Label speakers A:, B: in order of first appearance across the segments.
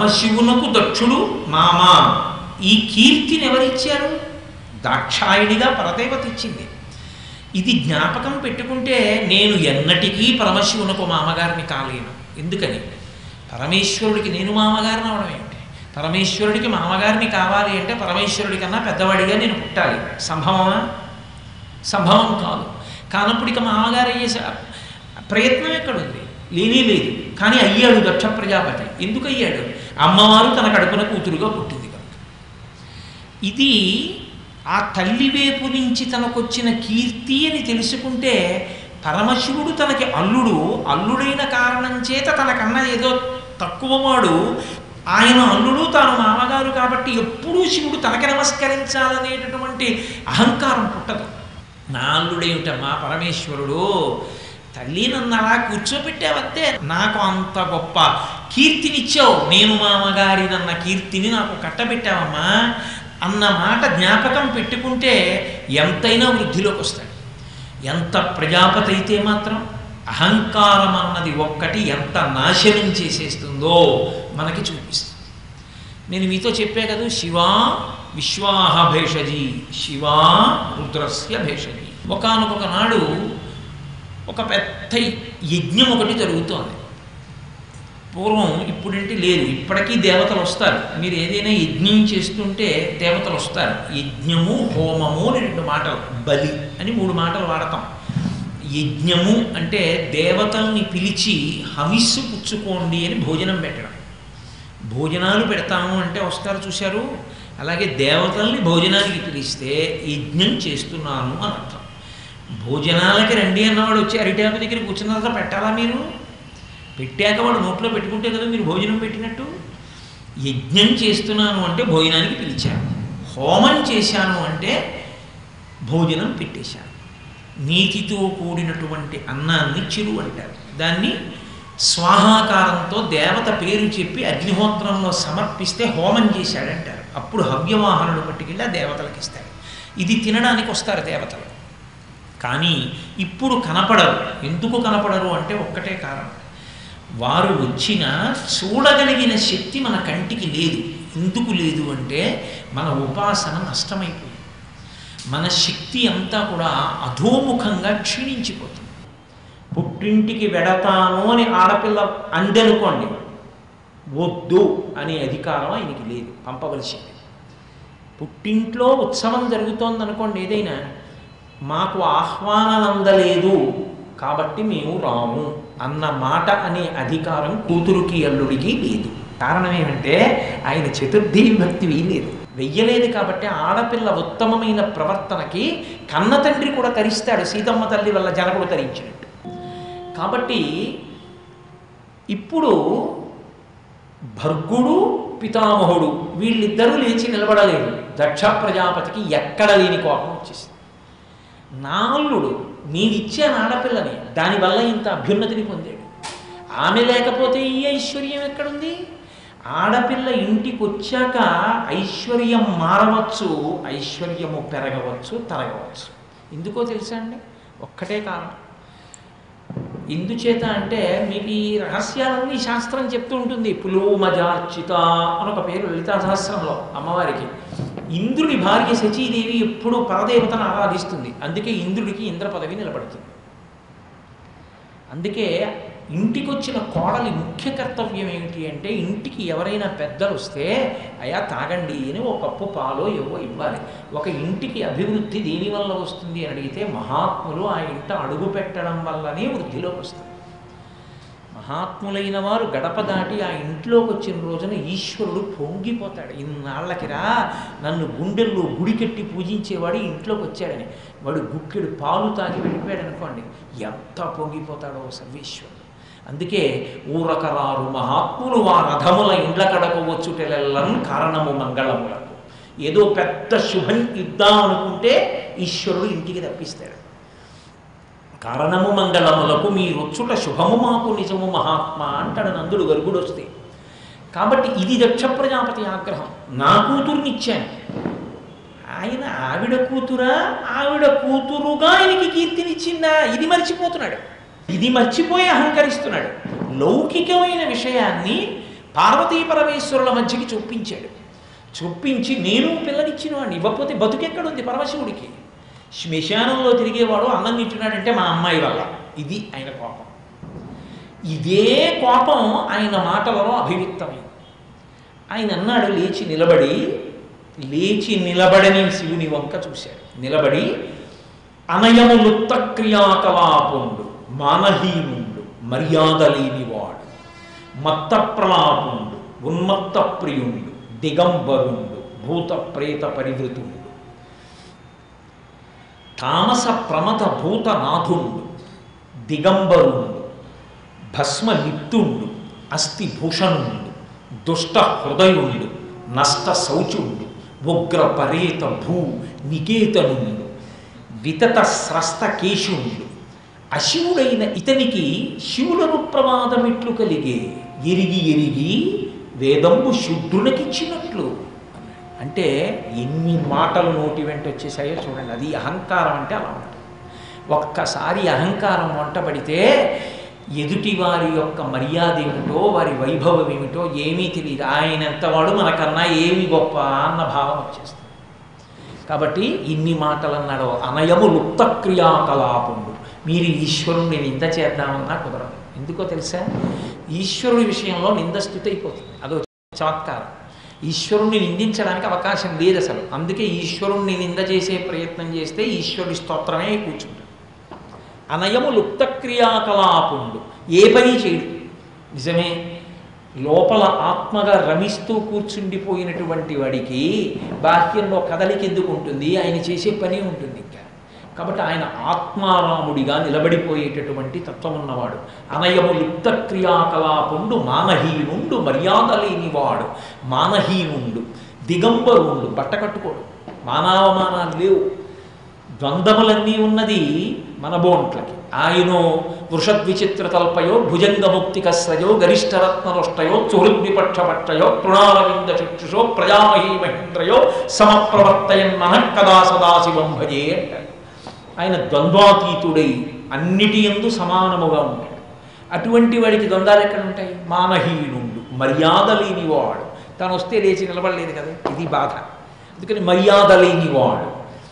A: పరమశివునకు దక్షుడు మామ ఈ కీర్తిని ఎవరిచ్చారు దాక్షాయిడిగా పరదేవత ఇచ్చింది ఇది జ్ఞాపకం పెట్టుకుంటే నేను ఎన్నటికీ పరమశివునకు మామగారిని కాలేను ఎందుకని పరమేశ్వరుడికి నేను మామగారిని అవడం ఏమిటి పరమేశ్వరుడికి మామగారిని కావాలి అంటే పరమేశ్వరుడి కన్నా పెద్దవాడిగా నేను పుట్టాలి సంభవమా సంభవం కాదు కానప్పుడు ఇక మామగారు అయ్యే స- ప్రయత్నం ఎక్కడుంది లేనే లేదు కానీ అయ్యాడు దక్ష ప్రజాపతి ఎందుకు అయ్యాడు అమ్మవారు తన కడుపున కూతురుగా పుట్టింది కనుక ఇది ఆ తల్లి వైపు నుంచి తనకొచ్చిన కీర్తి అని తెలుసుకుంటే పరమశివుడు తనకి అల్లుడు అల్లుడైన కారణం చేత తనకన్నా ఏదో తక్కువ వాడు ఆయన అల్లుడు తాను మామగారు కాబట్టి ఎప్పుడూ శివుడు తనకి నమస్కరించాలనేటటువంటి అహంకారం పుట్టదు నా అల్లుడేమిటమ్మా పరమేశ్వరుడు తల్లి నన్ను అలా కూర్చోబెట్టావంతే నాకు అంత గొప్ప కీర్తినిచ్చావు నేను మామగారి నన్న కీర్తిని నాకు కట్టబెట్టావమ్మా అన్న మాట జ్ఞాపకం పెట్టుకుంటే ఎంతైనా వృద్ధిలోకి వస్తాడు ఎంత ప్రజాపతి అయితే మాత్రం అహంకారం అన్నది ఒక్కటి ఎంత నాశనం చేసేస్తుందో మనకి చూపిస్తుంది నేను మీతో చెప్పే కదా శివా విశ్వాహ భేషజీ శివా రుద్రస్య భేషజీ ఒకనొక నాడు ఒక పెద్ద యజ్ఞం ఒకటి జరుగుతోంది పూర్వం ఇప్పుడంటే లేదు ఇప్పటికీ దేవతలు వస్తారు మీరు ఏదైనా యజ్ఞం చేస్తుంటే దేవతలు వస్తారు యజ్ఞము హోమము అని రెండు మాటలు బలి అని మూడు మాటలు వాడతాం యజ్ఞము అంటే దేవతల్ని పిలిచి హవిస్సు పుచ్చుకోండి అని భోజనం పెట్టడం భోజనాలు పెడతాము అంటే వస్తారు చూశారు అలాగే దేవతల్ని భోజనానికి పిలిస్తే యజ్ఞం చేస్తున్నాను అని అర్థం భోజనాలకి రండి అన్నవాడు వచ్చి అరిటాకు దగ్గర కూర్చున్న తర్వాత పెట్టాలా మీరు పెట్టాక వాడు నోట్లో పెట్టుకుంటే కదా మీరు భోజనం పెట్టినట్టు యజ్ఞం చేస్తున్నాను అంటే భోజనానికి పిలిచాను హోమం చేశాను అంటే భోజనం పెట్టేశాను నీతితో కూడినటువంటి అన్నాన్ని చిరు అంటారు దాన్ని స్వాహాకారంతో దేవత పేరు చెప్పి అగ్నిహోత్రంలో సమర్పిస్తే హోమం చేశాడంటారు అప్పుడు హవ్యవాహనుడు పట్టుకెళ్ళి ఆ దేవతలకు ఇస్తాడు ఇది తినడానికి వస్తారు దేవతలు కానీ ఇప్పుడు కనపడరు ఎందుకు కనపడరు అంటే ఒక్కటే కారణం వారు వచ్చిన చూడగలిగిన శక్తి మన కంటికి లేదు ఎందుకు లేదు అంటే మన ఉపాసన నష్టమైపోయింది మన శక్తి అంతా కూడా అధోముఖంగా క్షీణించిపోతుంది పుట్టింటికి వెడతాను అని ఆడపిల్ల అందనుకోండి వద్దు అనే అధికారం ఆయనకి లేదు పంపవలసింది పుట్టింట్లో ఉత్సవం జరుగుతోంది అనుకోండి ఏదైనా మాకు ఆహ్వానం అందలేదు కాబట్టి మేము రాము అన్న మాట అనే అధికారం కూతురుకి అల్లుడికి లేదు కారణం ఏమంటే ఆయన చతుర్థి భక్తి వేయలేదు వెయ్యలేదు కాబట్టి ఆడపిల్ల ఉత్తమమైన ప్రవర్తనకి కన్న తండ్రి కూడా తరిస్తాడు సీతమ్మ తల్లి వల్ల జనకుడు తరించినట్టు కాబట్టి ఇప్పుడు భర్గుడు పితామహుడు వీళ్ళిద్దరూ లేచి నిలబడలేరు దక్ష ప్రజాపతికి ఎక్కడ లేని కోపం వచ్చేసింది నాల్లుడు నేనిచ్చాను ఆడపిల్లని దానివల్ల ఇంత అభ్యున్నతిని పొందాడు ఆమె లేకపోతే ఈ ఐశ్వర్యం ఎక్కడుంది ఆడపిల్ల ఇంటికి వచ్చాక ఐశ్వర్యం మారవచ్చు ఐశ్వర్యము పెరగవచ్చు తరగవచ్చు ఎందుకో తెలుసా అండి ఒక్కటే కారణం ఎందుచేత అంటే మీకు ఈ రహస్యాలన్నీ శాస్త్రం చెప్తూ ఉంటుంది పులోమజార్చిత అని ఒక పేరు లలితా సహస్రంలో అమ్మవారికి ఇంద్రుడి భార్య శచీదేవి ఎప్పుడూ పరదేవతను ఆరాధిస్తుంది అందుకే ఇంద్రుడికి ఇంద్ర పదవి నిలబడుతుంది అందుకే ఇంటికి వచ్చిన కోడలి ముఖ్య కర్తవ్యం ఏమిటి అంటే ఇంటికి ఎవరైనా పెద్దలు వస్తే అయా తాగండి అని ఒక కప్పు పాలో ఏవో ఇవ్వాలి ఒక ఇంటికి అభివృద్ధి దేనివల్ల వస్తుంది అని అడిగితే మహాత్ములు ఆ ఇంట అడుగు పెట్టడం వల్లనే వృద్ధిలోకి వస్తుంది మహాత్ములైన వారు గడప దాటి ఆ ఇంట్లోకి వచ్చిన రోజున ఈశ్వరుడు పొంగిపోతాడు ఇన్నాళ్ళకి రా నన్ను గుండెల్లో గుడి కట్టి పూజించేవాడు ఇంట్లోకి వచ్చాడని వాడు గుక్కెడు పాలు తాగి వెళ్ళిపోయాడు అనుకోండి ఎంత పొంగిపోతాడో సర్వేశ్వరుడు అందుకే ఊరకరారు మహాత్ములు వా రథముల ఇండ్ల కడకు వచ్చుటెలెల్లను కారణము మంగళములకు ఏదో పెద్ద శుభం ఇద్దాం అనుకుంటే ఈశ్వరుడు ఇంటికి తప్పిస్తాడు కారణము మంగళములకు మీ రొచ్చుట శుభము మాకు నిజము మహాత్మా అంటాడు నందుడు గరుగుడు వస్తే కాబట్టి ఇది దక్ష ప్రజాపతి ఆగ్రహం నా కూతుర్నిచ్చాను ఆయన ఆవిడ కూతురా ఆవిడ కూతురుగా ఆయనకి కీర్తినిచ్చిందా ఇది మర్చిపోతున్నాడు ఇది మర్చిపోయి అహంకరిస్తున్నాడు లౌకికమైన విషయాన్ని పార్వతీ పరమేశ్వరుల మధ్యకి చొప్పించాడు చొప్పించి నేను పిల్లనిచ్చిన వాడిని ఇవ్వకపోతే బతుకెక్కడుంది పరమశివుడికి శ్మశానంలో తిరిగేవాడు అన్నం తింటున్నాడంటే మా అమ్మాయి వల్ల ఇది ఆయన కోపం ఇదే కోపం ఆయన మాటలలో అభివ్యక్తమైంది ఆయన అన్నాడు లేచి నిలబడి లేచి నిలబడని శివుని వంక చూశాడు నిలబడి అనయము లుప్త క్రియాకలాపుండు మానహీనుండు మర్యాద లేనివాడు మత్త ప్రలాపుండు ఉన్మత్త ప్రియుండు దిగంబరుండు భూత ప్రేత పరివృతుండు తామస ప్రమద భూతనాథుండు దిగంబరుండు భస్మ లిప్తుండు అస్థి భూషణుండు దుష్ట హృదయుండు నష్ట శౌచుండు ఉగ్ర పరేత భూ నికేతనుండు వితత స్రస్త కేశుండు అశివుడైన ఇతనికి శివులను ప్రమాదమిట్లు కలిగే ఎరిగి ఎరిగి వేదంబు శుద్ధులకిచ్చినట్లు అంటే ఎన్ని మాటలు నోటి వెంట వచ్చేసాయో చూడండి అది అహంకారం అంటే అలా ఉంటుంది ఒక్కసారి అహంకారం వంటబడితే ఎదుటి వారి యొక్క మర్యాద ఏమిటో వారి వైభవం ఏమిటో ఏమీ తెలియదు ఆయన ఎంతవాడు మనకన్నా ఏమి గొప్ప అన్న భావం వచ్చేస్తుంది కాబట్టి ఇన్ని మాటలు అన్నాడు అనయము లుప్త క్రియాకలాపముడు మీరు ఈశ్వరుణ్ణి నింద చేద్దామన్నా కుదరదు ఎందుకో తెలుసా ఈశ్వరుడి విషయంలో నిందస్థుతి అయిపోతుంది అదో చమత్కారం ఈశ్వరుణ్ణి నిందించడానికి అవకాశం లేదు అసలు అందుకే ఈశ్వరుణ్ణి నింద చేసే ప్రయత్నం చేస్తే ఈశ్వరుడి స్తోత్రమే కూర్చుంటుంది అనయము లుప్త క్రియాకలాపుండు ఏ పని చేయడు నిజమే లోపల ఆత్మగా రమిస్తూ కూర్చుండిపోయినటువంటి వాడికి బాహ్యంలో కదలిక ఎందుకు ఉంటుంది ఆయన చేసే పని ఉంటుంది ఇంకా కాబట్టి ఆయన ఆత్మారాముడిగా నిలబడిపోయేటటువంటి తత్వం ఉన్నవాడు అనయము లుప్త క్రియాకలాపుండు మానహీనుండు మర్యాద లేనివాడు మానహీనుండు దిగంబరుండు బట్ట కట్టుకోడు మానవమానాలు లేవు ద్వంద్వములన్నీ ఉన్నది మన బోంట్లకి ఆయనో వృషద్విచిత్ర తల్పయో భుజంగముక్తికస్రయో గరిష్టరత్నరుష్టయో చుహృద్విపక్షపక్షయో తృణారవింద చక్షుషో ప్రజామహీ మహేంద్రయో సమప్రవర్తయన్ మనః కదా సదాశివం భజే అంటారు ఆయన ద్వంద్వాతీతుడై అన్నిటి ఎందు సమానముగా ఉంటాడు అటువంటి వాడికి ద్వంద్వాలు ఎక్కడ ఉంటాయి మానహీనుండు మర్యాద లేనివాడు తను వస్తే లేచి నిలబడలేదు కదా ఇది బాధ అందుకని మర్యాద లేనివాడు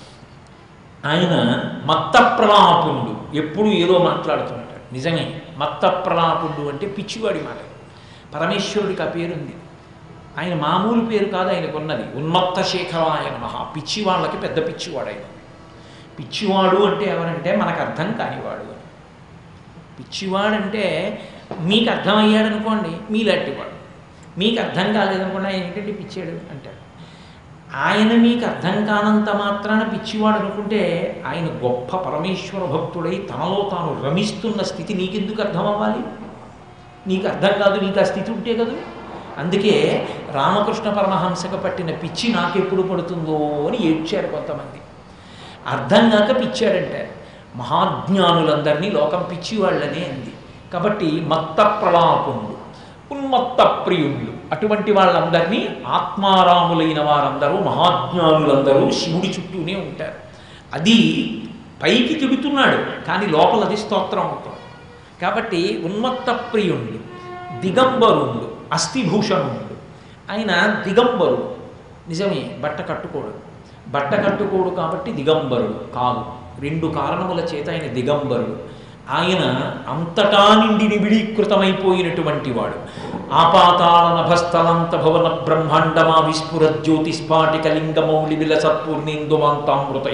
A: ఆయన మత్త ప్రలాపుండు ఎప్పుడు ఏదో మాట్లాడుతుంటాడు నిజమే మత్త ప్రలాపుండు అంటే పిచ్చివాడి మాట పరమేశ్వరుడికి ఆ పేరుంది ఆయన మామూలు పేరు కాదు ఆయనకున్నది ఉన్మత్త శేఖరాయన మహా పిచ్చి వాళ్ళకి పెద్ద పిచ్చివాడు ఆయన పిచ్చివాడు అంటే ఎవరంటే మనకు అర్థం కానివాడు అని పిచ్చివాడంటే మీకు అర్థమయ్యాడు అనుకోండి మీలాంటివాడు మీకు అర్థం కాలేదనుకోండి ఆయన ఏంటంటే పిచ్చాడు అంటాడు ఆయన మీకు అర్థం కానంత మాత్రాన పిచ్చివాడు అనుకుంటే ఆయన గొప్ప పరమేశ్వర భక్తుడై తనలో తాను రమిస్తున్న స్థితి నీకెందుకు అర్థం అవ్వాలి నీకు అర్థం కాదు నీకు ఆ స్థితి ఉంటే కదా అందుకే రామకృష్ణ పరమహంసకు పట్టిన పిచ్చి నాకెప్పుడు పడుతుందో అని ఏడ్చారు కొంతమంది అర్థం కాక పిచ్చాడంటారు మహాజ్ఞానులందరినీ లోకం పిచ్చి వాళ్ళనే అంది కాబట్టి మత్త ప్రలాపుండు ఉన్మత్త ప్రియుళ్ళు అటువంటి వాళ్ళందరినీ ఆత్మారాములైన వారందరూ మహాజ్ఞానులందరూ శివుడి చుట్టూనే ఉంటారు అది పైకి తిడుతున్నాడు కానీ లోపల అది స్తోత్రం అవుతుంది కాబట్టి ఉన్మత్త ప్రియుళ్ళు దిగంబరుళ్ళు అస్థిభూషణుళ్ళు ఆయన దిగంబరుడు నిజమే బట్ట కట్టుకోడు బట్ట కట్టుకోడు కాబట్టి దిగంబరుడు కాదు రెండు కారణముల చేత ఆయన దిగంబరుడు ఆయన అంతటా నిండి నిబిడీకృతమైపోయినటువంటి వాడు ఆపాతాళ నభస్థలంత భవన బ్రహ్మాండమా విస్ఫుర జ్యోతిస్ఫాటిక లింగమౌళి విలసత్పూర్ణేందుమంతామృతై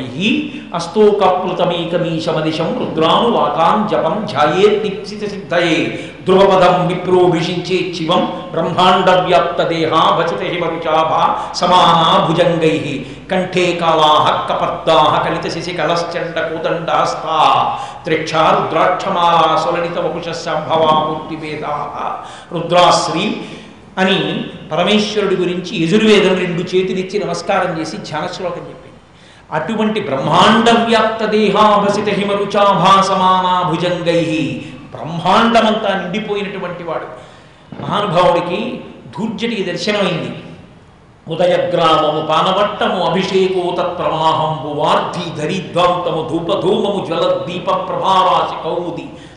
A: అస్తోకప్లుతమేకమీశమదిశం రుద్రాను వాకాం జపం ధ్యాయే దీప్సిత సిద్ధయే ధ్రువపదం విప్రోభిషించే శివం బ్రహ్మాండ వ్యాప్త దేహా భచత హిమరుచాభా సమానా భుజంగై కంఠే కాళా కపర్దా కలిత శిశి కళశ్చండ కూదండహస్తా త్రిక్షా రుద్రాక్షమాలా సులలిత వపుషాంభవామూర్తి వేదా రుద్రాశ్రీ అని పరమేశ్వరుడి గురించి యజుర్వేదం రెండు చేతులిచ్చి నమస్కారం చేసి ధ్యాన శ్లోకం చెప్పింది అటువంటి బ్రహ్మాండ వ్యాప్త దేహాభసిత హిమరుచాభా సమానా భుజంగై బ్రహ్మాండమంతా నిండిపోయినటువంటి వాడు మహానుభావుడికి ధూర్జటికి దర్శనమైంది ఉదయగ్రామము పానవట్టము అభిషేకో తత్ప్రవాహంబు వార్ధి ధరిద్వాంతము ధూపధూమము జ్వలద్దీప ప్రభావాసి కౌముది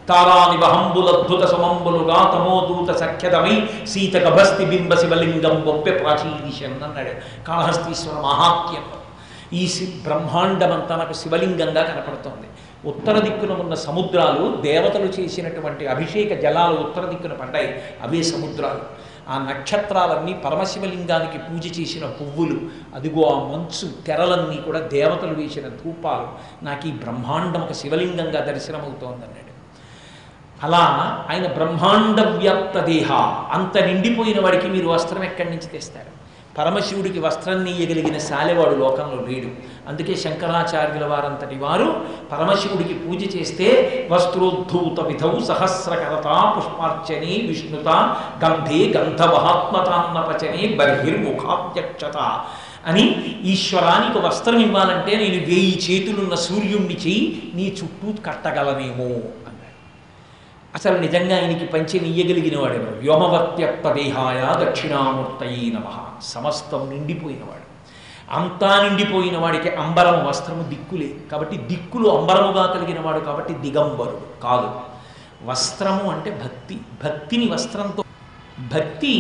A: తారానివహంబులద్భుత సుమంబులుగా తమోదూత సఖ్యతమై సీత గభస్తి బింబ శివలింగం బొప్పె ప్రాచీదిశం అన్నాడు కాళహస్తీశ్వర మహాత్యంలో ఈ సి బ్రహ్మాండమంతా నాకు శివలింగంగా కనపడుతోంది ఉత్తర దిక్కున ఉన్న సముద్రాలు దేవతలు చేసినటువంటి అభిషేక జలాలు ఉత్తర దిక్కున పడ్డాయి అవే సముద్రాలు ఆ నక్షత్రాలన్నీ పరమశివలింగానికి పూజ చేసిన పువ్వులు అదిగో ఆ మంచు తెరలన్నీ కూడా దేవతలు వేసిన ధూపాలు నాకు ఈ బ్రహ్మాండం ఒక శివలింగంగా దర్శనమవుతోందన్నాడు అలా ఆయన బ్రహ్మాండ వ్యాప్త దేహ అంత నిండిపోయిన వాడికి మీరు వస్త్రం ఎక్కడి నుంచి తెస్తారు పరమశివుడికి వస్త్రం నీయగలిగిన శాలెవాడు లోకంలో లేడు అందుకే శంకరాచార్యుల వారంతటి వారు పరమశివుడికి పూజ చేస్తే వస్త్రోద్ధూత విధౌ సహస్రకరత పుష్పార్చనే విష్ణుత గంధే గంధవహాత్మతాన్నపచనే బర్హిర్ముఖాధ్యక్షత అని ఈశ్వరానికి వస్త్రం ఇవ్వాలంటే నేను వేయి చేతులున్న సూర్యుణ్ణి చెయ్యి నీ చుట్టూ కట్టగలనేమో అన్నాడు అసలు నిజంగా ఆయనకి పంచి నీయగలిగిన వాడెవరు వ్యోమవర్త్యప్త దేహాయ దక్షిణామూర్తయే నమ సమస్తం నిండిపోయినవాడు అంతా నిండిపోయిన వాడికి అంబరం వస్త్రము దిక్కులే కాబట్టి దిక్కులు అంబరముగా కలిగిన వాడు కాబట్టి దిగంబరుడు కాదు వస్త్రము అంటే భక్తి భక్తిని వస్త్రంతో భక్తి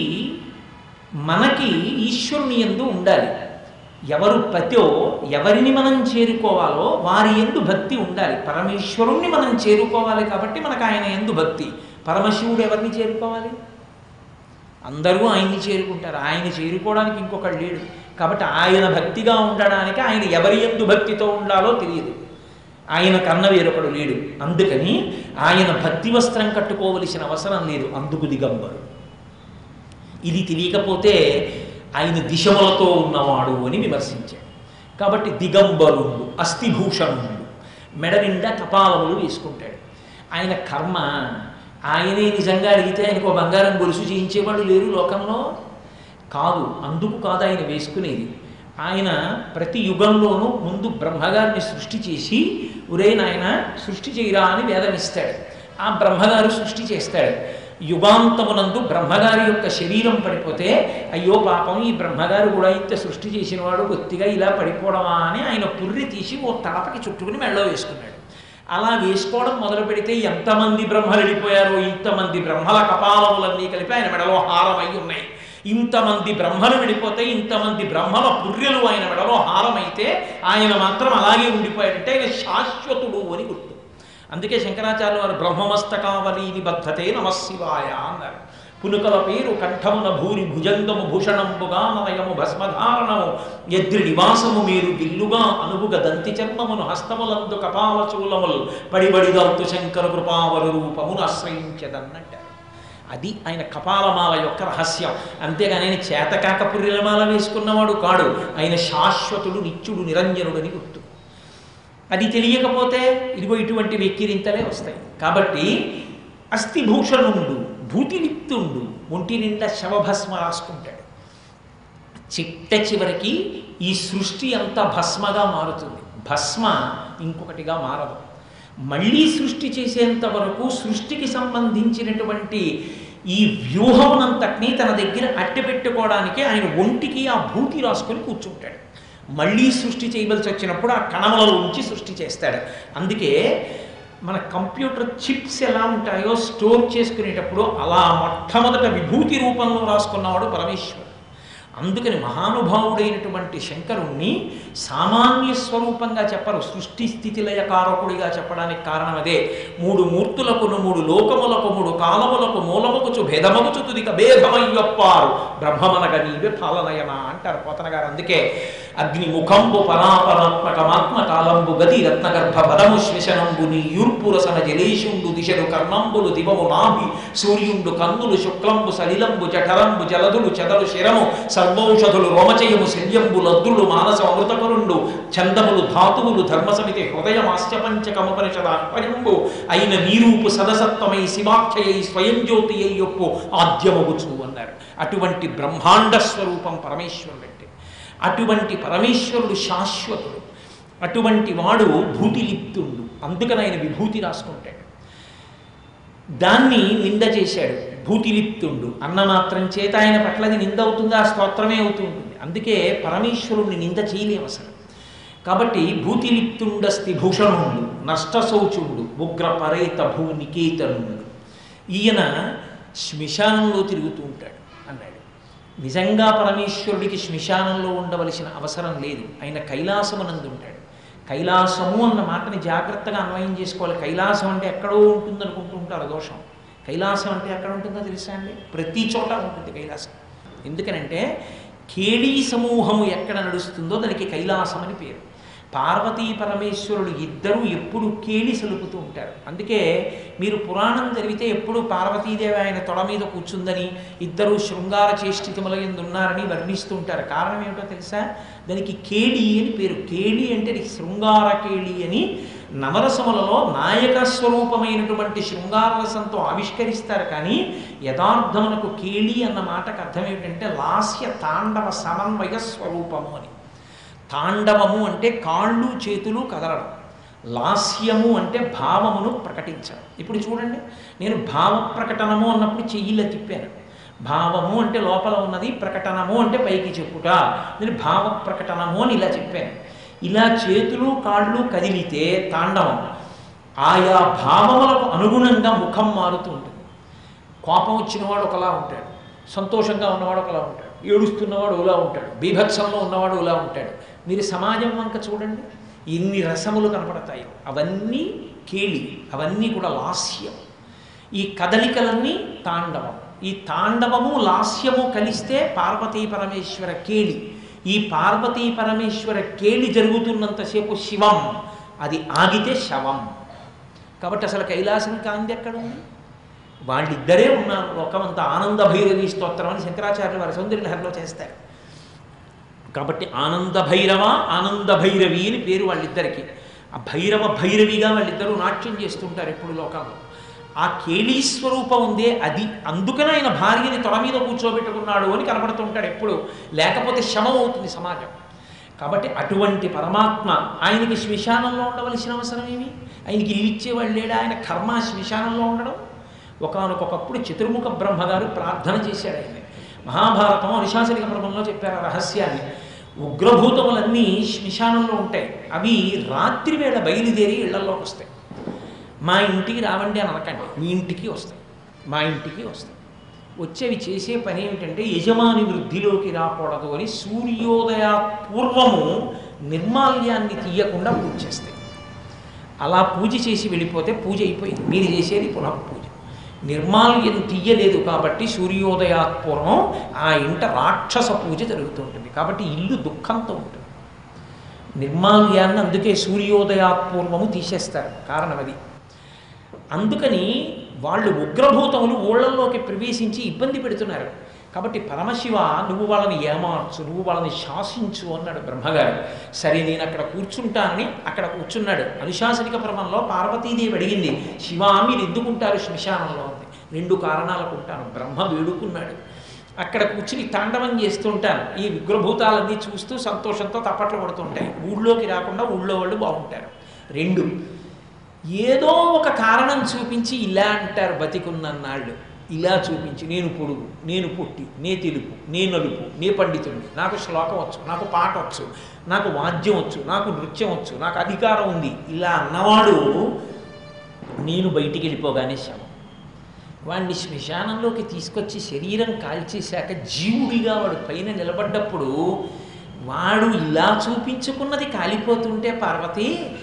A: మనకి ఈశ్వరుని ఎందు ఉండాలి ఎవరు పతో ఎవరిని మనం చేరుకోవాలో వారి ఎందు భక్తి ఉండాలి పరమేశ్వరుణ్ణి మనం చేరుకోవాలి కాబట్టి మనకు ఆయన ఎందు భక్తి పరమశివుడు ఎవరిని చేరుకోవాలి అందరూ ఆయన్ని చేరుకుంటారు ఆయన చేరుకోవడానికి ఇంకొకడు లేడు కాబట్టి ఆయన భక్తిగా ఉండడానికి ఆయన ఎవరి ఎందు భక్తితో ఉండాలో తెలియదు ఆయన కన్న వేరొకడు లేడు అందుకని ఆయన భక్తి వస్త్రం కట్టుకోవలసిన అవసరం లేదు అందుకు దిగంబరు ఇది తెలియకపోతే ఆయన దిశములతో ఉన్నవాడు అని విమర్శించాడు కాబట్టి దిగంబరుడు అస్థిభూషణుడు మెడ నిండా కపాలములు వేసుకుంటాడు ఆయన కర్మ ఆయనే నిజంగా అడిగితే ఆయనకు ఒక బంగారం గొలుసు చేయించేవాడు లేరు లోకంలో కాదు అందుకు కాదు ఆయన వేసుకునేది ఆయన ప్రతి యుగంలోనూ ముందు బ్రహ్మగారిని సృష్టి చేసి ఒరే నాయన సృష్టి చేయరా అని వేదం ఇస్తాడు ఆ బ్రహ్మగారు సృష్టి చేస్తాడు యుగాంతమునందు బ్రహ్మగారి యొక్క శరీరం పడిపోతే అయ్యో పాపం ఈ బ్రహ్మగారు కూడా ఇంత సృష్టి చేసిన వాడు కొద్దిగా ఇలా పడిపోవడమా అని ఆయన పుర్రి తీసి ఓ తలపకి చుట్టుకుని మెళ్ళో వేసుకున్నాడు అలా వేసుకోవడం మొదలు పెడితే ఎంతమంది బ్రహ్మలు వెళ్ళిపోయారో ఇంతమంది బ్రహ్మల కపాలములన్నీ కలిపి ఆయన మెడలో హారమై ఉన్నాయి ఇంతమంది బ్రహ్మలు విడిపోతే ఇంతమంది బ్రహ్మల పుర్రెలు ఆయన మెడలో హారమైతే ఆయన మాత్రం అలాగే ఉండిపోయాడంటే ఆయన శాశ్వతుడు అని గుర్తు అందుకే శంకరాచార్యులు వారు బ్రహ్మమస్తకావలీని బద్ధతే నమశివాయ అన్నారు పునుకల పేరు కంఠమున భూరి భుజంగము భూషణంబుగా నయము భస్మధారణము ఎద్రి నివాసము మీరు విల్లుగా అనుగుగ దంతి చర్మమును హస్తములందు కపాల చూలములు పడిబడిదంతు శంకర కృపావరు రూపమును ఆశ్రయించదన్నట్టారు అది ఆయన కపాలమాల యొక్క రహస్యం అంతేగాని ఆయన చేతకాక పుర్రెలమాల వేసుకున్నవాడు కాడు ఆయన శాశ్వతుడు నిత్యుడు నిరంజనుడు అని గుర్తు అది తెలియకపోతే ఇదిగో ఇటువంటి వెక్కిరింతలే వస్తాయి కాబట్టి అస్థిభూషణుండు భూతిలిప్తుండు ఒంటి నిండా శవభస్మ రాసుకుంటాడు చిట్ట చివరికి ఈ సృష్టి అంతా భస్మగా మారుతుంది భస్మ ఇంకొకటిగా మారదు మళ్ళీ సృష్టి చేసేంత వరకు సృష్టికి సంబంధించినటువంటి ఈ వ్యూహమునంతటినీ తన దగ్గర అట్టెపెట్టుకోవడానికి ఆయన ఒంటికి ఆ భూతి రాసుకొని కూర్చుంటాడు మళ్ళీ సృష్టి చేయవలసి వచ్చినప్పుడు ఆ కణములలో ఉంచి సృష్టి చేస్తాడు అందుకే మన కంప్యూటర్ చిప్స్ ఎలా ఉంటాయో స్టోర్ చేసుకునేటప్పుడు అలా మొట్టమొదట విభూతి రూపంలో రాసుకున్నవాడు పరమేశ్వరుడు అందుకని మహానుభావుడైనటువంటి శంకరుణ్ణి సామాన్య స్వరూపంగా చెప్పరు సృష్టి స్థితి లయకారకుడిగా చెప్పడానికి కారణం అదే మూడు మూర్తులకును మూడు లోకములకు మూడు కాలములకు మూలముకుచు భేదమగుచు తుదిక భేదమయ్యొప్పారు బ్రహ్మమనగ నీవే పాలనయన అంటారు పోతన గారు అందుకే అగ్ని ముఖంబు పరాపరాత్మకమాత్మ కాలంబు గది రత్నగర్భ పదము శ్వశనంబు నీ యూర్పురసన జలేషుండు దిశలు కర్ణంబులు దివము నాభి సూర్యుండు కన్నులు శుక్లంబు సలిలంబు జఠరంబు జలదులు చెదలు శిరము సర్వౌషధులు రోమచయము శల్యంబు లద్దులు మానస అమృతకరుండు చందములు ధాతువులు ధర్మసమితి హృదయమాస్యపంచకముపనిషదాత్మయంబు అయిన నీరూపు సదసత్వమై శివాఖ్యయై స్వయం జ్యోతి అయ్యొప్పు ఆద్యమగుచు అన్నారు అటువంటి బ్రహ్మాండ స్వరూపం పరమేశ్వరుడు అంటే అటువంటి పరమేశ్వరుడు శాశ్వతుడు అటువంటి వాడు భూతిలిప్తుండు అందుకని ఆయన విభూతి రాసుకుంటాడు దాన్ని నింద చేశాడు భూతిలిప్తుండు అన్న మాత్రం చేత ఆయన పట్లది నింద అవుతుంది ఆ స్తోత్రమే అవుతూ ఉంటుంది అందుకే పరమేశ్వరుణ్ణి నింద చేయలేము అసలు కాబట్టి భూతిలిప్తుండస్తి భూషణుండు నష్టశౌచుండు ఉగ్ర పరేత భూ నికేతనుండు ఈయన శ్మశానంలో తిరుగుతూ ఉంటాడు అన్నాడు నిజంగా పరమేశ్వరుడికి శ్మశానంలో ఉండవలసిన అవసరం లేదు ఆయన కైలాసమునందు ఉంటాడు కైలాసము అన్న మాటని జాగ్రత్తగా అన్వయం చేసుకోవాలి కైలాసం అంటే ఎక్కడో ఉంటుంది అనుకుంటూ ఉంటారు దోషం కైలాసం అంటే ఎక్కడ ఉంటుందో తెలుసా అండి ప్రతి చోట ఉంటుంది కైలాసం ఎందుకనంటే కేళీ సమూహము ఎక్కడ నడుస్తుందో దానికి కైలాసం అని పేరు పార్వతీ పరమేశ్వరుడు ఇద్దరూ ఎప్పుడు కేళి సలుపుతూ ఉంటారు అందుకే మీరు పురాణం చదివితే ఎప్పుడు పార్వతీదేవి ఆయన తొడ మీద కూర్చుందని ఇద్దరు శృంగార చేష్టితముల ఎందు ఉన్నారని వర్ణిస్తూ ఉంటారు కారణం ఏమిటో తెలుసా దానికి కేళి అని పేరు కేళి అంటే అది శృంగార కేళి అని నవరసములలో నాయక స్వరూపమైనటువంటి శృంగార రసంతో ఆవిష్కరిస్తారు కానీ యథార్థమునకు కేళి అన్న మాటకు అర్థం ఏమిటంటే లాస్య తాండవ సమన్వయ స్వరూపము అని తాండవము అంటే కాళ్ళు చేతులు కదలడం లాస్యము అంటే భావమును ప్రకటించడం ఇప్పుడు చూడండి నేను భావ ప్రకటనము అన్నప్పుడు చెయ్యిలా తిప్పాను భావము అంటే లోపల ఉన్నది ప్రకటనము అంటే పైకి చెప్పుట నేను భావ ప్రకటనము అని ఇలా చెప్పాను ఇలా చేతులు కాళ్ళు కదిలితే తాండవం ఆయా భావములకు అనుగుణంగా ముఖం మారుతూ ఉంటుంది కోపం వచ్చినవాడు ఒకలా ఉంటాడు సంతోషంగా ఉన్నవాడు ఒకలా ఉంటాడు ఏడుస్తున్నవాడు ఒకలా ఉంటాడు బీభత్సంలో ఉన్నవాడు ఒకలా ఉంటాడు మీరు సమాజం వంక చూడండి ఎన్ని రసములు కనపడతాయో అవన్నీ కేళి అవన్నీ కూడా లాస్యం ఈ కదలికలన్నీ తాండవం ఈ తాండవము లాస్యము కలిస్తే పార్వతీ పరమేశ్వర కేళి ఈ పార్వతీ పరమేశ్వర కేళి జరుగుతున్నంతసేపు శివం అది ఆగితే శవం కాబట్టి అసలు కైలాసం కాంతి ఎక్కడ ఉంది వాళ్ళిద్దరే ఉన్నారు లోకమంతా ఆనంద భైరవి స్తోత్రం అని శంకరాచార్యులు వారి సౌందర్యలహరిలో చేస్తారు కాబట్టి ఆనంద భైరవ ఆనంద భైరవి అని పేరు వాళ్ళిద్దరికి ఆ భైరవ భైరవిగా వాళ్ళిద్దరూ నాట్యం చేస్తుంటారు ఎప్పుడు లోకంలో ఆ కేళీ స్వరూపం ఉందే అది అందుకనే ఆయన భార్యని తొడ మీద కూర్చోబెట్టుకున్నాడు అని కనబడుతుంటాడు ఎప్పుడు లేకపోతే శమం అవుతుంది సమాజం కాబట్టి అటువంటి పరమాత్మ ఆయనకి శ్మశానంలో ఉండవలసిన అవసరం ఏమి ఆయనకి ఇల్లు ఇచ్చేవాళ్ళు లేడా ఆయన కర్మ శ్మశానంలో ఉండడం ఒకనకొకప్పుడు చతుర్ముఖ బ్రహ్మగారు ప్రార్థన చేశాడు ఆయన మహాభారతం అనుశాసనిక పర్వంలో చెప్పారు ఆ రహస్యాన్ని ఉగ్రభూతములన్నీ శ్మశానంలో ఉంటాయి అవి రాత్రి వేళ బయలుదేరి ఇళ్లలోకి వస్తాయి మా ఇంటికి రావండి అని అనకండి మీ ఇంటికి వస్తాయి మా ఇంటికి వస్తాయి వచ్చేవి చేసే పని ఏమిటంటే యజమాని వృద్ధిలోకి రాకూడదు అని సూర్యోదయ పూర్వము నిర్మాల్యాన్ని తీయకుండా పూజ చేస్తాయి అలా పూజ చేసి వెళ్ళిపోతే పూజ అయిపోయింది మీరు చేసేది పునః పూజ నిర్మాల్యం తీయలేదు కాబట్టి సూర్యోదయాత్పూర్వం ఆ ఇంట రాక్షస పూజ జరుగుతుంటుంది కాబట్టి ఇల్లు దుఃఖంతో ఉంటుంది నిర్మాల్యాన్ని అందుకే సూర్యోదయాత్పూర్వము తీసేస్తారు కారణం అది అందుకని వాళ్ళు ఉగ్రభూతములు ఊళ్ళల్లోకి ప్రవేశించి ఇబ్బంది పెడుతున్నారు కాబట్టి పరమశివ నువ్వు వాళ్ళని ఏమార్చు నువ్వు వాళ్ళని శాసించు అన్నాడు బ్రహ్మగారు సరే నేను అక్కడ కూర్చుంటానని అక్కడ కూర్చున్నాడు అనుశాసనిక పర్వంలో పార్వతీదేవి అడిగింది శివ మీరు ఎందుకుంటారు శ్మశానంలో ఉంది రెండు కారణాలకు ఉంటాను బ్రహ్మ వేడుకున్నాడు అక్కడ కూర్చుని తాండవం చేస్తుంటాను ఈ ఉగ్రభూతాలన్నీ చూస్తూ సంతోషంతో తప్పట్లు పడుతుంటాయి ఊళ్ళోకి రాకుండా ఊళ్ళో వాళ్ళు బాగుంటారు రెండు ఏదో ఒక కారణం చూపించి ఇలా అంటారు బతికున్నన్నాళ్ళు ఇలా చూపించి నేను పొడుగు నేను పొట్టి నే తెలుపు నే నలుపు నే పండితుడిని నాకు శ్లోకం వచ్చు నాకు పాట వచ్చు నాకు వాద్యం వచ్చు నాకు నృత్యం వచ్చు నాకు అధికారం ఉంది ఇలా అన్నవాడు నేను బయటికి వెళ్ళిపోగానే శవం వాడిని శ్మశానంలోకి తీసుకొచ్చి శరీరం కాల్చేశాక జీవుడిగా వాడు పైన నిలబడ్డప్పుడు వాడు ఇలా చూపించుకున్నది కాలిపోతుంటే పార్వతి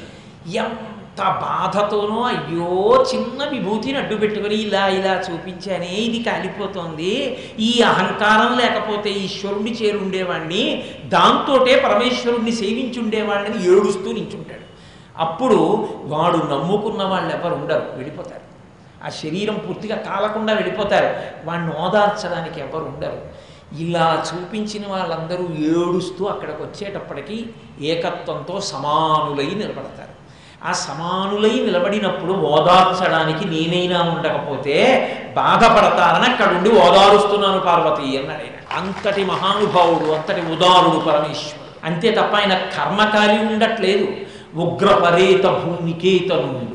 A: ఎంత బాధతోనో అయ్యో చిన్న విభూతిని అడ్డు పెట్టుకొని ఇలా ఇలా చూపించానే ఇది కాలిపోతోంది ఈ అహంకారం లేకపోతే ఈశ్వరుణ్ణి చేరుండేవాడిని దాంతోటే పరమేశ్వరుణ్ణి సేవించి ఉండేవాడిని ఏడుస్తూ నించుంటాడు అప్పుడు వాడు నమ్ముకున్న వాళ్ళు ఎవరు ఉండరు వెళ్ళిపోతారు ఆ శరీరం పూర్తిగా కాలకుండా వెళ్ళిపోతారు వాడిని ఓదార్చడానికి ఎవరు ఉండరు ఇలా చూపించిన వాళ్ళందరూ ఏడుస్తూ అక్కడికి వచ్చేటప్పటికి ఏకత్వంతో సమానులై నిలబడతారు ఆ సమానులై నిలబడినప్పుడు ఓదార్చడానికి నేనైనా ఉండకపోతే బాధపడతానని అక్కడుండి ఓదారుస్తున్నాను పార్వతి అన్నాడు ఆయన అంతటి మహానుభావుడు అంతటి ఉదారుడు పరమేశ్వరుడు అంతే తప్ప ఆయన కర్మకాలి ఉండట్లేదు ఉగ్రపరేత భూనికేతనుండు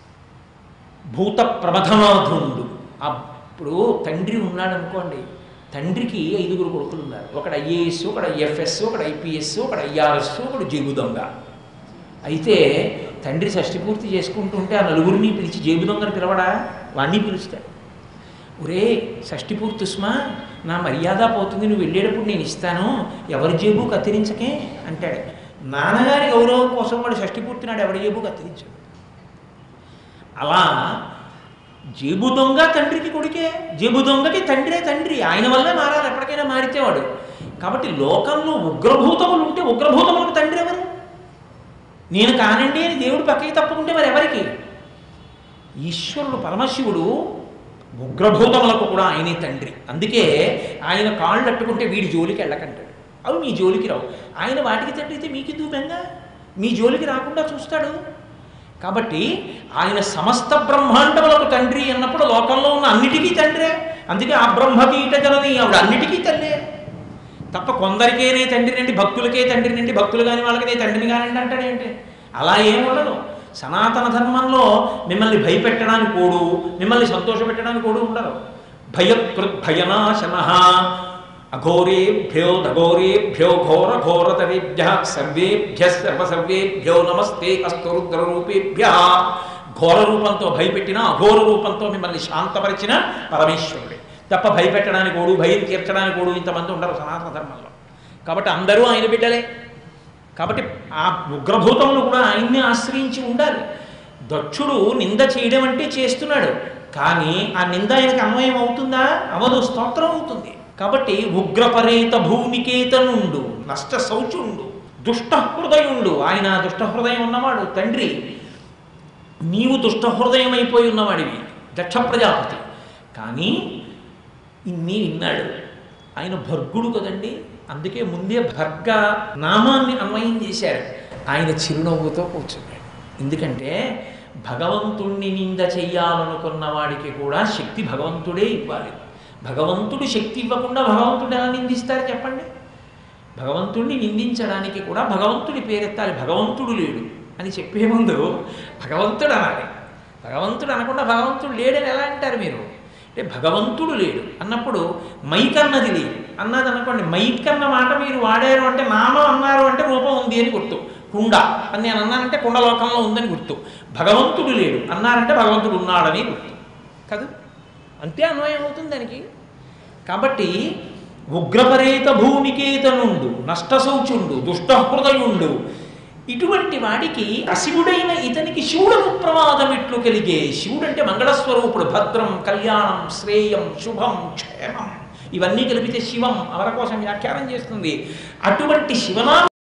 A: భూత ప్రమథనాథుండు అప్పుడు తండ్రి ఉన్నాడు అనుకోండి తండ్రికి ఐదుగురు కొడుకులు ఉన్నారు ఒకడు ఐఏఎస్ ఒకడు ఐఎఫ్ఎస్ ఒకడు ఐపీఎస్ ఒకడు ఐఆర్ఎస్ ఒకడు జేబు దొంగ అయితే తండ్రి షష్టి పూర్తి చేసుకుంటుంటే ఆ నలుగురిని పిలిచి జేబు దొంగని పిలవడా వాణ్ణి పిలుస్తాడు ఒరే షష్టి పూర్తి ఉస్మా నా మర్యాద పోతుంది నువ్వు వెళ్ళేటప్పుడు నేను ఇస్తాను ఎవరి జేబు కత్తిరించకే అంటాడు నాన్నగారి గౌరవం కోసం వాడు షష్టి పూర్తి నాడు ఎవరి జేబు కత్తిరించాడు అలా జేబు దొంగ తండ్రికి కొడుకే జేబు దొంగకి తండ్రే తండ్రి ఆయన వల్లే మారాలి ఎప్పటికైనా మారితే వాడు కాబట్టి లోకంలో ఉగ్రభూతములు ఉంటే ఉగ్రభూతములకు తండ్రి ఎవరు నేను కానండి అని దేవుడు పక్కకి తప్పుకుంటే మరి ఎవరికి ఈశ్వరుడు పరమశివుడు ఉగ్రభూతములకు కూడా ఆయనే తండ్రి అందుకే ఆయన కాళ్ళు అట్టుకుంటే వీడి జోలికి వెళ్ళకంటాడు అవి మీ జోలికి రావు ఆయన వాటికి తండ్రి అయితే మీకు దూపంగా మీ జోలికి రాకుండా చూస్తాడు కాబట్టి ఆయన సమస్త బ్రహ్మాండములకు తండ్రి అన్నప్పుడు లోకంలో ఉన్న అన్నిటికీ తండ్రే అందుకే ఆ బ్రహ్మకీట జనని ఆవిడ అన్నిటికీ తల్లే తప్ప కొందరికేనే తండ్రి నుండి భక్తులకే తండ్రి నుండి భక్తులు కాని వాళ్ళకి తండ్రిని కానివ్వండి అంటాడేంటి అలా ఏం ఉండదు సనాతన ధర్మంలో మిమ్మల్ని భయపెట్టడానికి కోడు మిమ్మల్ని సంతోషపెట్టడానికి కోడు ఉండదు భయకృత్ భయనాశన అఘోరేభ్యో దఘోరేభ్యో ఘోర ఘోరతరేభ్య సర్వేభ్య సర్వసర్వేభ్యో నమస్తే అస్తు రుద్రరూపేభ్య ఘోర రూపంతో భయపెట్టిన అఘోర రూపంతో మిమ్మల్ని శాంతపరిచిన పరమేశ్వరుడే తప్ప భయపెట్టడానికి ఓడు భయం తీర్చడానికి ఓడు ఇంతమంది ఉండరు సనాతన ధర్మంలో కాబట్టి అందరూ ఆయన బిడ్డలే కాబట్టి ఆ ఉగ్రభూతములు కూడా ఆయన్ని ఆశ్రయించి ఉండాలి దక్షుడు నింద చేయడం అంటే చేస్తున్నాడు కానీ ఆ నింద ఆయనకు అన్వయం అవుతుందా అవదు స్తోత్రం అవుతుంది కాబట్టి ఉగ్రపరేత భూనికేతనుండు నష్ట శౌచుండు దుష్ట హృదయుండు ఆయన దుష్ట హృదయం ఉన్నవాడు తండ్రి నీవు దుష్ట హృదయం అయిపోయి ఉన్నవాడివి దక్ష ప్రజాపతి కానీ ఇన్ని విన్నాడు ఆయన భర్గుడు కదండి అందుకే ముందే భర్గ నామాన్ని అన్వయం చేశారు ఆయన చిరునవ్వుతో కూర్చున్నాడు ఎందుకంటే భగవంతుణ్ణి నింద చెయ్యాలనుకున్న వాడికి కూడా శక్తి భగవంతుడే ఇవ్వాలి భగవంతుడు శక్తి ఇవ్వకుండా భగవంతుడు ఎలా నిందిస్తారు చెప్పండి భగవంతుడిని నిందించడానికి కూడా భగవంతుడి పేరెత్తాలి భగవంతుడు లేడు అని చెప్పే ముందు భగవంతుడు అనాలి భగవంతుడు అనకుండా భగవంతుడు లేడని ఎలా అంటారు మీరు అంటే భగవంతుడు లేడు అన్నప్పుడు మైక్ అన్నది లేదు అన్నది అనుకోండి మైక్ అన్న మాట మీరు వాడారు అంటే నామం అన్నారు అంటే రూపం ఉంది అని గుర్తు కుండ అని నేను అన్నానంటే కుండలోకంలో ఉందని గుర్తు భగవంతుడు లేడు అన్నారంటే భగవంతుడు ఉన్నాడని గుర్తు కాదు అంతే అన్వయం అవుతుంది దానికి కాబట్టి ఉగ్రపరేత భూమికేతనుండు నష్టశౌచుండు దుష్టహృదయుండు ఇటువంటి వాడికి అశివుడైన ఇతనికి శివుడకు ప్రమాదం ఇట్లు కలిగే శివుడు అంటే మంగళస్వరూపుడు భద్రం కళ్యాణం శ్రేయం శుభం క్షేమం ఇవన్నీ కలిపితే శివం అవర కోసం వ్యాఖ్యానం చేస్తుంది అటువంటి శివనా